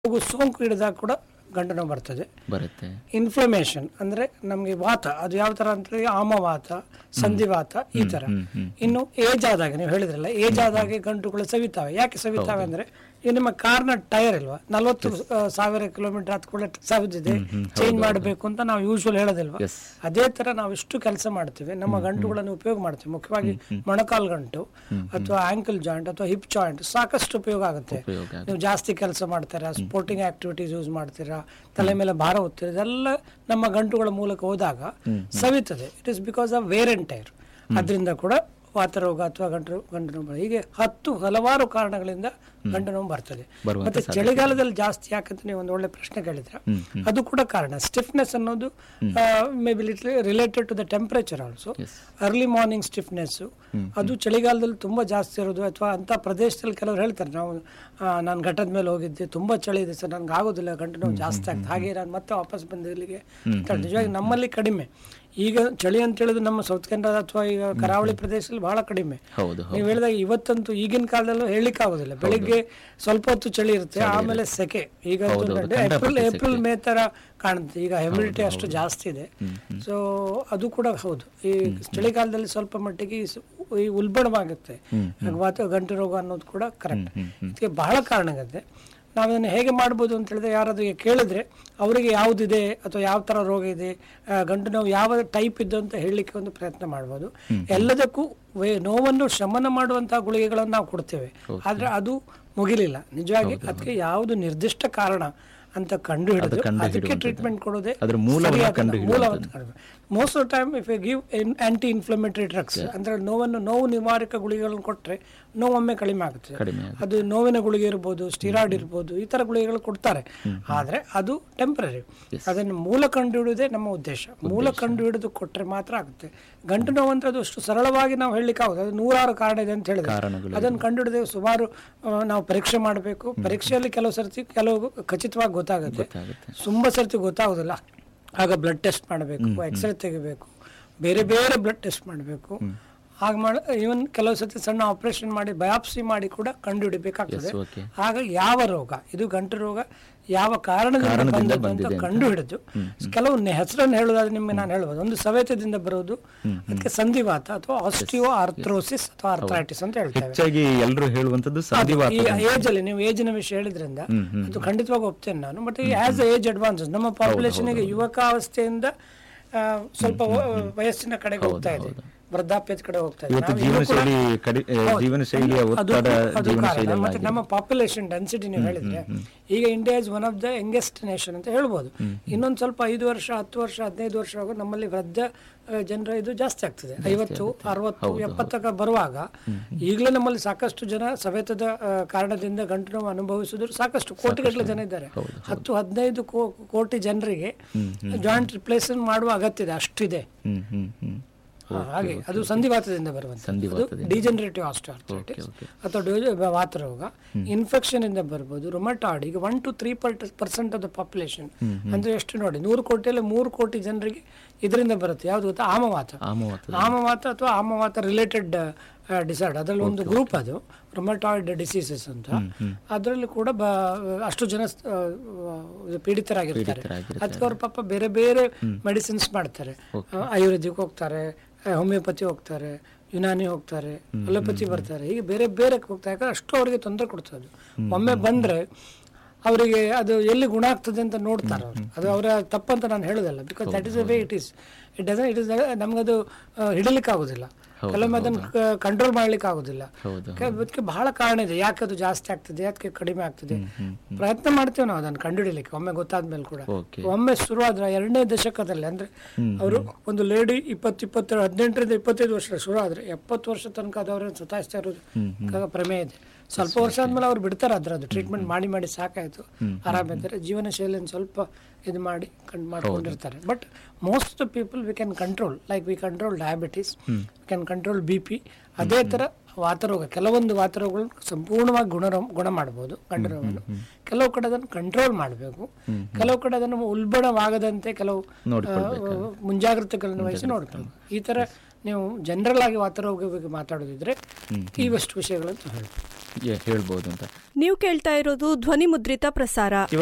ಮಗು ಸೋಂಕು ಹಿಡಿದಾಗ ಕೂಡ ಗಂಟು ನೋವು ಬರ್ತದೆ ಬರುತ್ತೆ ಇನ್ಫ್ಲಮೇಷನ್ ಅಂದ್ರೆ ನಮಗೆ ವಾತ ಅದು ಯಾವ ತರ ಅಂತೇಳಿ ಆಮವಾತ ಸಂಧಿವಾತ ಈ ತರ ಇನ್ನು ಏಜ್ ಆದಾಗ ನೀವು ಹೇಳಿದ್ರಲ್ಲ ಏಜ್ ಆದಾಗೆ ಗಂಟುಗಳು ಸವಿತಾವೆ ಯಾಕೆ ಸವಿತಾವೆ ಅಂದ್ರೆ ಈ ನಿಮ್ಮ ಕಾರ್ನ ಟೈರ್ ಇಲ್ವಾ ನಲವತ್ತು ಆ, ಸಾವಿರ ಕಿಲೋಮೀಟರ್ ಹತ್ ಕೂಡ ಸವಿದಿದೆ ಚೇಂಜ್ ಮಾಡಬೇಕು ಅಂತ ನಾವು ಯೂಶುವಲ್ ಹೇಳೋದಿಲ್ವಾ ಎಸ್ ಅದೇ ತರ ನಾವು ಎಷ್ಟು ಕೆಲಸ ಮಾಡ್ತೀವಿ ನಮ್ಮ ಗಂಟುಗಳನ್ನು ಉಪಯೋಗ ಮಾಡ್ತೀವಿ ಮುಖ್ಯವಾಗಿ ಮೊಣಕಾಲು ಗಂಟು ಅಥವಾ ಆಂಕಲ್ ಜಾಯಿಂಟ್ ಅಥವಾ ಹಿಪ್ ಜಾಯಿಂಟ್ ಸಾಕಷ್ಟು ಉಪಯೋಗ ಆಗುತ್ತೆ ಉಪಯೋಗ ನೀವು ಜಾಸ್ತಿ ಕೆಲಸ ಮಾಡ್ತೀರಾ ಸ್ಪೋರ್ಟಿಂಗ್ ಆಕ್ಟಿವಿಟೀಸ್ ಯೂಸ್ ಮಾಡ್ತೀರಾ ತಲೆ ಮೇಲೆ ಭಾರ ಹೊತ್ತೀರಾ ಇದೆಲ್ಲ ನಮ್ಮ ಗಂಟುಗಳ ಮೂಲಕ ಹೋದಾಗ ಸವಿತದೆ it is because of wear and tear ಅದರಿಂದ ಕೂಡ ವಾತರೋಗ ಅಥವಾ ಗಂಟು ಗಂಟು ನೋವು ಬರ್ತದೆ. ಹೀಗೆ ಹತ್ತು ಹಲವಾರು ಕಾರಣಗಳಿಂದ ಗಂಟು ನೋವು ಬರ್ತದೆ ಬರುವಂತ ಮತ್ತೆ ಚಳಿಗಾಲದಲ್ಲಿ ಜಾಸ್ತಿ ಯಾಕಂತ ನೀವು ಒಂದು ಒಳ್ಳೆ ಪ್ರಶ್ನೆ ಕೇಳಿದ್ರ ಅದು ಕೂಡ ಕಾರಣ ಸ್ಟಿಫ್ನೆಸ್ ಅನ್ನೋದು may be little related to the temperature also Yes. Early morning stiffness ಅದು ಚಳಿಗಾಲದಲ್ಲಿ ತುಂಬಾ ಜಾಸ್ತಿ ಇರೋದು ಅಥವಾ ಅಂತ ಪ್ರದೇಶದಲ್ಲಿ ಕೆಲವರು ಹೇಳ್ತಾರೆ ನಾವು ನಾನು ಘಟ್ಟದ ಮೇಲೆ ಹೋಗಿದ್ದೆ ತುಂಬಾ ಚಳಿ ಇದೆ ಸರ್ ನನ್ಗೆ ಆಗೋದಿಲ್ಲ ಗಂಟು ನೋವು ಜಾಸ್ತಿ ಆಗ್ತದೆ ಹಾಗೆ ನಾನು ಮತ್ತೆ ವಾಪಸ್ ಬಂದು ಇಲ್ಲಿಗೆ ಅಂತ ಹೇಳಿ. ನಿಜವಾಗಿ ನಮ್ಮಲ್ಲಿ ಕಡಿಮೆ ಈಗ ಚಳಿ ಅಂತ ಹೇಳಿದ್ರೆ ನಮ್ಮ ಸೌತ್ ಕನ್ನಡ ಅಥವಾ ಈಗ ಕರಾವಳಿ ಪ್ರದೇಶದಲ್ಲಿ ಬಹಳ ಕಡಿಮೆ ಹೌದು ನೀವು ಹೇಳಿದಾಗ ಇವತ್ತಂತೂ ಈಗಿನ ಕಾಲದಲ್ಲೂ ಹೇಳಲಿಕ್ಕೆ ಆಗೋದಿಲ್ಲ ಬೆಳಿಗ್ಗೆ ಸ್ವಲ್ಪ ಹೊತ್ತು ಚಳಿ ಇರುತ್ತೆ ಆಮೇಲೆ ಸೆಕೆ ಈಗ ಹೌದು, ಹೌದು, ಏಪ್ರಿಲ್ ಕಂಡಾಪಟ್ಟೆ ಏಪ್ರಿಲ್ ಮೇ ತರ ಕಾಣುತ್ತೆ ಈಗ ಹ್ಯುಮಿಡಿಟಿ ಅಷ್ಟು ಜಾಸ್ತಿ ಇದೆ ಸೊ ಅದು ಕೂಡ ಹೌದು ಈ ಚಳಿಗಾಲದಲ್ಲಿ ಸ್ವಲ್ಪ ಮಟ್ಟಿಗೆ ಈ ಸ- ಈ ಉಲ್ಬಣವಾಗುತ್ತೆ ವಾತ ಗಂಟು ರೋಗ ಅನ್ನೋದು ಕೂಡ ಕರೆಕ್ಟ್ ಇದಕ್ಕೆ ಬಹಳ ಕಾರಣಗಳಿದೆ ನಾವು ಇದನ್ನು ಹೇಗೆ ಮಾಡ್ಬೋದು ಅಂತ ಹೇಳಿದ್ರೆ ಯಾರಾದ್ರೂ ಈಗ ಕೇಳಿದ್ರೆ ಅವರಿಗೆ ಯಾವುದಿದೆ ಅಥವಾ ಯಾವ ತರ ರೋಗ ಇದೆ ಆ, ಗಂಟು ನೋವು ಯಾವ ಟೈಪ್ ಇದ್ದು ಅಂತ ಹೇಳಲಿಕ್ಕೆ ಒಂದು ಪ್ರಯತ್ನ ಮಾಡ್ಬೋದು ಎಲ್ಲದಕ್ಕೂ ವೇ- ನೋವನ್ನು ಶಮನ ಮಾಡುವಂತಹ ಗುಳಿಗೆಗಳನ್ನು ನಾವು ಕೊಡ್ತೇವೆ ಆದ್ರೆ ಅದು ಮುಗಿಲಿಲ್ಲ ನಿಜವಾಗಿ ಅದಕ್ಕೆ ಯಾವುದು ನಿರ್ದಿಷ್ಟ ಕಾರಣ ಅಂತ ಕಂಡು ಹಿಡಿದು ಕಂಡು ಅದಕ್ಕೆ ಟ್ರೀಟ್ಮೆಂಟ್ ಕೊಡೋದೇ ಅದ್ರ ಮೂಲವನ್ನ ಕಂಡು most of time if you give anti inflammatory drugs ಅಂದ್ರೆ ನೋವನ್ನು ನೋವು ನಿವಾರಕ ಗುಳಿಗೆಗಳನ್ನು ಕೊಟ್ರೆ ನೋವೊಮ್ಮೆ ಕಡಿಮೆ ಆಗುತ್ತೆ ಕಡಿಮೆ ಆಗುತ್ತೆ. ಅದು ನೋವಿನ ಗುಳಿಗೆ ಇರ್ಬೋದು ಸ್ಟಿರಾಯ್ಡ್ ಇರ್ಬೋದು ಈ ತರ ಗುಳಿಗೆಗಳು ಕೊಡ್ತಾರೆ ಆದ್ರೆ ಅದು ಟೆಂಪರರಿ ಅದನ್ನು ಮೂಲ ಕಂಡು ಹಿಡಿಯೋದೇ ನಮ್ಮ ಉದ್ದೇಶ ಮೂಲ ಕಂಡು ಹಿಡಿದು ಕೊಟ್ರೆ ಮಾತ್ರ ಆಗುತ್ತೆ ಗಂಟು ನೋವು ಅಂದ್ರೆ ಅದು ಅಷ್ಟು ಸರಳವಾಗಿ ನಾವು ಹೇಳಲಿಕ್ಕೆ ಆಗುತ್ತೆ ಅದು ನೂರಾರು ಕಾರಣ ಇದೆ ಅಂತ ಹೇಳಿದ್ರೆ ಕಾರಣಗಳು ಅದನ್ನು ಕಂಡು ಹಿಡಿದು ಸುಮಾರು ಆ, ನಾವು ಪರೀಕ್ಷೆ ಮಾಡಬೇಕು ಪರೀಕ್ಷೆಯಲ್ಲಿ ಕೆಲವು ಸರ್ತಿ ಕೆಲವು ಖಚಿತವಾಗಿ ಗೊತ್ತಾಗುತ್ತೆ ಗೊತ್ತಾಗುತ್ತೆ ತುಂಬ ಸರ್ತಿ ಗೊತ್ತಾಗೋದಿಲ್ಲ ಆಗ ಬ್ಲಡ್ ಟೆಸ್ಟ್ ಮಾಡಬೇಕು ಎಕ್ಸ್ರೇ ತೆಗಿಬೇಕು ಬೇರೆ ಬೇರೆ ಬ್ಲಡ್ ಟೆಸ್ಟ್ ಮಾಡಬೇಕು ಹಾಗೆ ಮಾಡ ಇವನ್ ಕೆಲವು ಸರ್ತಿ ಸಣ್ಣ ಆಪರೇಷನ್ ಮಾಡಿ ಬಯಾಪ್ಸಿ ಮಾಡಿ ಕೂಡ ಕಂಡು ಹಿಡಿಬೇಕಾಗ್ತದೆ ಓಕೆ ಆಗ ಯಾವ ರೋಗ ಇದು ಗಂಟು ರೋಗ ಯಾವ ಕಾರಣದಿಂದ ಬಂದದ್ದು ಅಂತ ಕಂಡು ಹಿಡಿದು ಕೆಲವು ನೆ- ಹೆಸರನ್ನು ಹೇಳೋದಾದ್ರೆ ನಿಮ್ಗೆ ನಾನು ಹೇಳ್ಬೋದು ಒಂದು ಸವೇತದಿಂದ ಬರೋದು ಅದಕ್ಕೆ ಸಂಧಿವಾತ ಅಥವಾ ಆಸ್ಟಿಯೋ ಆರ್ಥ್ರೋಸಿಸ್ ಅಥವಾ ಆರ್ಥ್ರೈಟಿಸ್ ಅಂತ ಹೇಳ್ತೇವೆ ಹೆಚ್ಚಾಗಿ ಎಲ್ಲರೂ ಹೇಳುವಂತದ್ದು ಸಂಧಿವಾತ ಈ ಏಜ್ ಅಲ್ಲಿ ನೀವು ಏಜಿನ ವಿಷಯ ಹೇಳಿದ್ರಿಂದ ಅದು ಖಂಡಿತವಾಗಿ ಒಪ್ತೇನೆ ನಾನು ಬಟ್ ಆಸ್ ಏಜ್ ಅಡ್ವಾನ್ಸಸ್ ನಮ್ಮ ಪಾಪ್ಯುಲೇಷನ್ ಈಗ ಯುವಕಾವಸ್ಥೆಯಿಂದ ಆ, ಸ್ವಲ್ಪ ವ- ವಯಸ್ಸಿನ ಕಡೆಗೆ ಹೋಗ್ತಾ ಇದೆ ವೃದ್ಧಾಪ್ಯದ ಕಡೆ ಹೋಗ್ತಾ ಇದೆ ಇವತ್ತು ನಾವು ಜೀವನ ಇನ್ನೂ ಕೂಡ- ಶೈಲಿ ಕಡಿ ಆ, ಜೀವನ ಶೈಲಿಯ ಅದು ಒತ್ತಡ ಅದು ಜೀವನ ಕಾರಣ. ಶೈಲಿ ಮತ್ತೆ ನಮ್ಮ ಪಾಪ್ಯುಲೇಷನ್ ಡೆನ್ಸಿಟಿ ನೀವು ಹೇಳಿದ್ರೆ ಈಗ India is one of the youngest nation ಅಂತ ಹೇಳ್ಬೋದು ಇನ್ನೊಂದು ಸ್ವಲ್ಪ ಐದು ವರ್ಷ ಹತ್ತು ವರ್ಷ ಹದಿನೈದು ವರ್ಷ ಆಗೋ ನಮ್ಮಲ್ಲಿ ವೃದ್ಧ ಆ, ಜನರ ಇದು ಜಾಸ್ತಿ ಆಗ್ತದೆ ಐವತ್ತು ಅರವತ್ತು ಎಪ್ಪತ್ತಕ್ಕೆ ಬರುವಾಗ ಈಗಲೇ ನಮ್ಮಲ್ಲಿ ಸಾಕಷ್ಟು ಜನ ಸವೆತದ ಆ, ಕಾರಣದಿಂದ ಗಂಟು ನೋವು ಅನುಭವಿಸಿದ್ರು ಸಾಕಷ್ಟು ಕೋಟಿಗಟ್ಟಲೆ ಜನ ಇದ್ದಾರೆ ಹತ್ತು ಹದಿನೈದು ಕೋ- ಕೋಟಿ ಜನರಿಗೆ ಜಾಯಿಂಟ್ ರಿಪ್ಲೇಸ್ಮೆಂಟ್ ಮಾಡುವ ಅಗತ್ಯ ಇದೆ ಅಷ್ಟಿದೆ ಹ್ಮ್ ಹ್ಮ್ ಹ್ಮ್ ಹಾ, ಹಾಗೆ ಅದು ಸಂಧಿವಾತದಿಂದ ಬರುವಂತ ಸಂಧಿವಾತದಿಂದ. Degenerative ಆಸ್ಟಿಯಾರ್ಥೈಟಿಸ್ okay. ಅಥವಾ ಡೋ- ವಾತರೋಗ ಇನ್ಫೆಕ್ಷನ್ ಇಂದ ಬರ್ಬೋದು ರೊಮಟಾಯ್ಡ್ ಈಗ one two three percent of the population ಅಂದ್ರೆ ಎಷ್ಟು ನೋಡಿ ನೂರು ಕೋಟಿಯಲ್ಲಿ ಮೂರು ಕೋಟಿ ಜನರಿಗೆ ಇದರಿಂದ ಬರುತ್ತೆ ಯಾವ್ದು ಗೊತ್ತಾ ಆಮವಾತ ಆಮವಾತ ಆಮವಾತ ಅಥವಾ ಆಮವಾತ ರಿಲೇಟೆಡ್ ಡಿಸಾರ್ಡ್ ಅದರಲ್ಲಿ ಒಂದು ಗ್ರೂಪ್ ಅದು ರೊಮಟಾಯ್ಡ್ ಡಿಸೀಸಸ್ ಅಂತ ಅದರಲ್ಲಿ ಕೂಡ ಬ- ಅಷ್ಟು ಜನ ಆ, ಆ, ಪೀಡಿತರಾಗಿರ್ತಾರೆ ಪೀಡಿತರಾಗಿರ್ತಾರೆ. ಅದಕ್ಕೆ ಅವ್ರ ಪಾಪ ಬೇರೆ ಬೇರೆ ಮೆಡಿಸಿನ್ಸ್ ಮಾಡ್ತಾರೆ ಆಯುರ್ವೇದಿಕ್ ಹೋಗ್ತಾರೆ ಹೋಮಿಯೋಪತಿ ಹೋಗ್ತಾರೆ ಯುನಾನಿ ಹೋಗ್ತಾರೆ ಅಲೋಪತಿ ಬರ್ತಾರೆ ಹೀಗೆ ಬೇರೆ ಬೇರೆ ಹೋಗ್ತಾರೆ ಯಾಕಂದ್ರೆ ಅಷ್ಟು ಅವರಿಗೆ ತೊಂದರೆ ಕೊಡ್ತದೆ ಒಮ್ಮೆ ಬಂದ್ರೆ ಅವರಿಗೆ ಅದು ಎಲ್ಲಿ ಗುಣ ಆಗ್ತದೆ ಅಂತ ನೋಡ್ತಾರೆ ಅವರು ಅದು ಅವರ ತಪ್ಪಂತ ನಾನು ಹೇಳೋದಲ್ಲ because that is way it is it doesn't it is ನಮಗದು ಹಿಡಿಲಿಕ್ಕೆ ಆಗೋದಿಲ್ಲ ಕೆಲವೊಮ್ಮೆ ಅದನ್ನು ಕಂಟ್ರೋಲ್ ಮಾಡ್ಲಿಕ್ಕೆ ಆಗೋದಿಲ್ಲ ಹೌದು ಯಾಕೆ ಅದಕ್ಕೆ ಬಹಳ ಕಾರಣ ಇದೆ ಯಾಕೆ ಅದು ಜಾಸ್ತಿ ಆಗ್ತದೆ ಯಾಕೆ ಕಡಿಮೆ ಆಗ್ತದೆ ಪ್ರಯತ್ನ ಮಾಡ್ತೇವೆ ನಾವು ಅದನ್ನು ಕಂಡುಹಿಡಿಲಿಕ್ಕೆ ಒಮ್ಮೆ ಗೊತ್ತಾದ್ಮೇಲೆ ಕೂಡ ಓಕೆ ಒಮ್ಮೆ ಶುರುವಾದ್ರೆ ಎರಡನೇ ದಶಕದಲ್ಲಿ ಅಂದ್ರೆ ಅವರು ಒಂದು ಲೇಡಿ ಇಪ್ಪತ್ತು ಇಪ್ಪತ್ತೆರಡು ಹದಿನೆಂಟರಿಂದ ಇಪ್ಪತ್ತೈದು ವರ್ಷ ಶುರು ಆದ್ರೆ ಎಪ್ಪತ್ತು ವರ್ಷ ತನಕ ಅದವ್ರನ್ನ ಸತಾಯಿಸ್ತಾ ಇರೋದು ಕ- ಪ್ರಮೇಯ ಇದೆ ಸ್ವಲ್ಪ ವರ್ಷ ಆದ್ಮೇಲೆ ಅವ್ರು ಬಿಡ್ತಾರೆ ಅದ್ರ ಅದು ಟ್ರೀಟ್ಮೆಂಟ್ ಮಾಡಿ ಮಾಡಿ ಸಾಕಾಯ್ತು ಆರಾಮಿದ್ದಾರೆ ಜೀವನ ಶೈಲಿಯನ್ನು ಸ್ವಲ್ಪ ಇದು ಮಾಡಿ ಕಂಡು ಮಾಡ್ಕೊಂಡಿರ್ತಾರೆ but most the people we can control like we control diabetes we can control B P ಅದೇ ತರ ವಾತರೋಗ ಕೆಲವೊಂದು ವಾತರೋಗಗಳನ್ನು ಸಂಪೂರ್ಣವಾಗಿ ಗುಣ ಗುಣ ಮಾಡಬಹುದು ಗಂಡು ನೋವನ್ನು ಕೆಲವು ಕಡೆ ಅದನ್ನು ಕಂಟ್ರೋಲ್ ಮಾಡಬೇಕು ಕೆಲವು ಕಡೆ ಅದನ್ನು ಉಲ್ಬಣವಾಗದಂತೆ ಕೆಲವು ಆ, ಮುಂಜಾಗ್ರತೆಗಳನ್ನು ವಹಿಸಿ ನೋಡ್ಬೇಕು ಈ ತರ ನೀವು ಜನರಲ್ ಆಗಿ ವಾತರೋಗ ಬಗ್ಗೆ ಮಾತಾಡೋದಿದ್ರೆ ಇವಷ್ಟು ವಿಷಯಗಳನ್ನು ಹೇಳ್ಬೇಕು ಹೇಳ್ಬೋದು ಅಂತ ನೀವು ಕೇಳ್ತಾ ಇರೋದು ಧ್ವನಿ ಮುದ್ರಿತ ಪ್ರಸಾರ